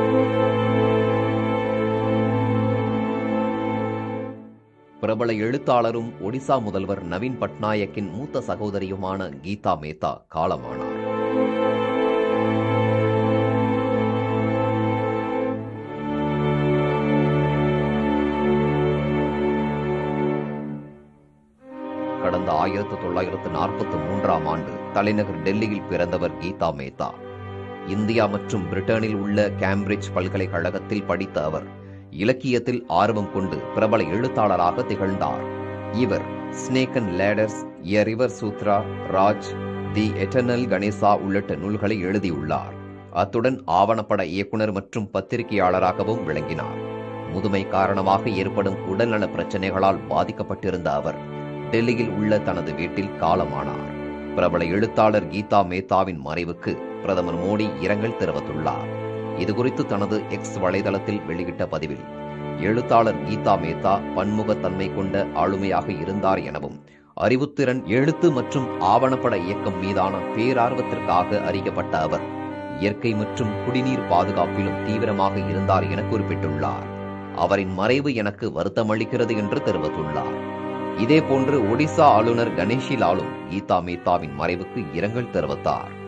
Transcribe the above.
பிரபல எழுத்தாளரும் ஒடிசா முதல்வர் நவீன் பட்நாயக்கின் மூத்த சகோதரியுமான கீதா மேத்தா காலமானார் கடந்த ஆயிரத்து தொள்ளாயிரத்து நாற்பத்தி மூன்றாம் ஆண்டு தலைநகர் டெல்லியில் பிறந்தவர் கீதா மேத்தா இந்தியா மற்றும் பிரிட்டனில் உள்ள கேம்பிரிட்ஜ் பல்கலைக்கழகத்தில் படித்த அவர் இலக்கியத்தில் ஆர்வம் கொண்டு பிரபல எழுத்தாளராக திகழ்ந்தார் இவர் snake and ladders a river Sutra Raj the eternal Ganesha உள்ளிட்ட நூல்களை எழுதியுள்ளார் அத்துடன் ஆவணப்பட இயக்குனர் மற்றும் பத்திரிகையாளராகவும் விளங்கினார் முதுமை காரணமாக ஏற்படும் உடல்நல பிரச்சனைகளால் பாதிக்கப்பட்டிருந்த அவர் டெல்லியில் உள்ள தனது வீட்டில் காலமானார் பிரபல எழுத்தாளர் கீதா மேத்தாவின் மறைவுக்கு பிரதமர் மோடி இரங்கல் தெரிவித்துள்ளார் இதுகுறித்து தனது எக்ஸ் வலைதளத்தில் வெளியிட்ட பதிவில் எழுத்தாளர் கீதா மேத்தா பன்முகத்தன்மை கொண்ட ஆளுமையாக இருந்தார் எனவும் அறிவுத்திறன் எழுத்து மற்றும் ஆவணப்பட இயக்கம் மீதான பேரார்வத்திற்காக அறியப்பட்ட அவர் இயற்கை மற்றும் குடிநீர் பாதுகாப்பிலும் தீவிரமாக இருந்தார் என குறிப்பிட்டுள்ளார் அவரின் மறைவு எனக்கு வருத்தமளிக்கிறது என்று தெரிவித்துள்ளார் இதேபோன்று ஒடிசா ஆளுநர் கணேஷி லாலும் கீதா மேத்தாவின் மறைவுக்கு இரங்கல் தெரிவித்தார்